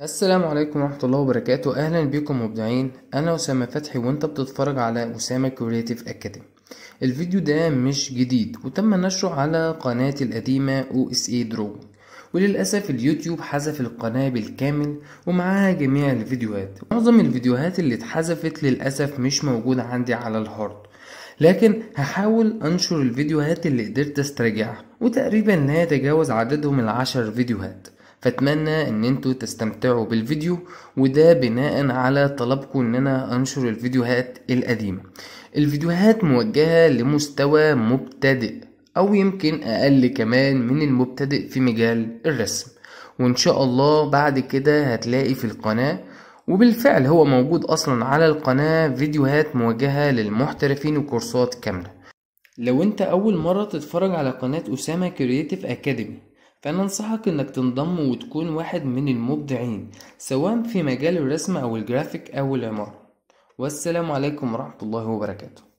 السلام عليكم ورحمة الله وبركاته أهلا بكم مبدعين أنا أسامة فتحي وأنت بتتفرج على أسامة كرياتيف أكاديمي الفيديو ده مش جديد وتم نشره على قناتي القديمة OSA Drawing وللأسف اليوتيوب حذف القناة بالكامل ومعاها جميع الفيديوهات معظم الفيديوهات اللي اتحذفت للأسف مش موجودة عندي على الهارد لكن هحاول انشر الفيديوهات اللي قدرت استرجعها وتقريبا لا يتجاوز عددهم العشر فيديوهات فاتمنى ان انتوا تستمتعوا بالفيديو وده بناء على طلبكم ان انا انشر الفيديوهات القديمة الفيديوهات موجهة لمستوى مبتدئ او يمكن اقل كمان من المبتدئ في مجال الرسم وان شاء الله بعد كده هتلاقي في القناة وبالفعل هو موجود اصلا على القناة فيديوهات موجهة للمحترفين وكورسات كاملة لو انت اول مرة تتفرج على قناة اسامة كرياتيف اكاديمي فانا انصحك انك تنضم وتكون واحد من المبدعين سواء في مجال الرسم او الجرافيك او العمارة والسلام عليكم ورحمة الله وبركاته